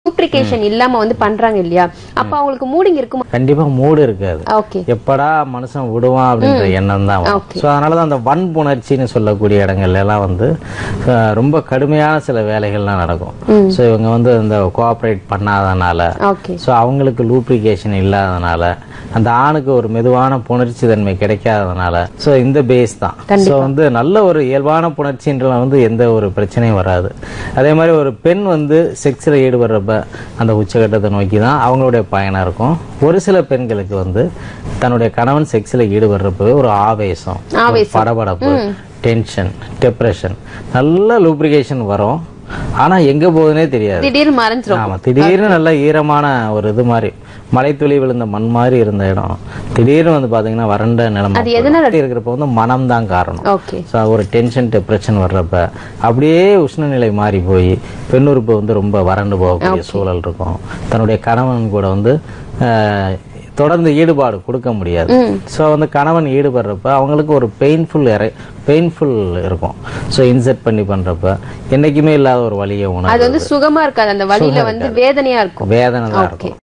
Lubrication இல்லாம வந்து பண்றாங்க இல்லையா அப்ப அவங்களுக்கு மூடிங் இருக்குமா கண்டிப்பா மூடு இருக்காது ஓகே எப்படா மனுஷன் விடுவான் அப்படின்ற எண்ணம் தான் வரும் Okay. ஸோ அதனால தான் அந்த வன்புணர்ச்சின்னு சொல்லக்கூடிய இடங்கள்ல எல்லாம் வந்து அஹ், ரொம்ப கடுமையான சில வேலைகள்லாம் நடக்கும் ஸோ இவங்க வந்து இந்த கோஆப்ரேட் பண்ணாதனால ஓகே ஸோ அவங்களுக்கு லூப்ரிகேஷன் இல்லாதனால அந்த ஆணுக்கு ஒரு மெதுவான புணர்ச்சி தன்மை கிடைக்காதனால ஸோ இந்த பேஸ் தான் ஸோ வந்து நல்ல ஒரு இயல்பான புணர்ச்சின்ற வந்து எந்த ஒரு பிரச்சனையும் வராது அதே மாதிரி ஒரு பெண் வந்து செக்ஸில் ஈடுபடுறப்ப அந்த உச்சகட்டத்தை நோக்கி தான் அவங்களுடைய பயணம் இருக்கும் ஒரு சில பெண்களுக்கு வந்து தன்னுடைய கணவன் செக்ஸில் ஈடுபடுறப்ப ஒரு ஆவேசம் ஒரு படபடப்பு டென்ஷன் டிப்ரெஷன் நல்ல லூப்ரிகேஷன் வரும் ஆனா எங்க போகுதுன்னே தெரியாது திடீர்னு மறைஞ்சிரும் ஆமா திடீர்னு நல்ல ஈரமான ஒரு இது மாதிரி மலைத்துளி விழுந்த மண் மாதிரி இருந்த இடம் திடீர்னு வந்து பாத்தீங்கன்னா வறண்ட நிலைமை போயிடும். இருக்கிறப்ப வந்து மனம் தான் காரணம் ஓகே ஸோ ஒரு டென்ஷன் டிப்ரெஷன் வர்றப்ப அப்படியே உஷ்ணநிலை மாறி போய் பெண்ணுறுப்பு வந்து ரொம்ப வறண்டு போகக்கூடிய சூழல் இருக்கும் தன்னுடைய கணவன் கூட வந்து ஆஹ், தொடர்ந்து ஈடுபாடு கொடுக்க முடியாது ஸோ வந்து கணவன் ஈடுபடுறப்ப அவங்களுக்கு ஒரு பெயின்ஃபுல் பெயின்ஃபுல் இருக்கும் ஸோ இன்செர்ட் பண்ணி பண்றப்ப என்னைக்குமே இல்லாத ஒரு வலியை அது உணர்வு வந்து சுகமா இருக்காது அந்த வழியில வந்து வேதனையா இருக்கும் வேதனை தான் இருக்கும்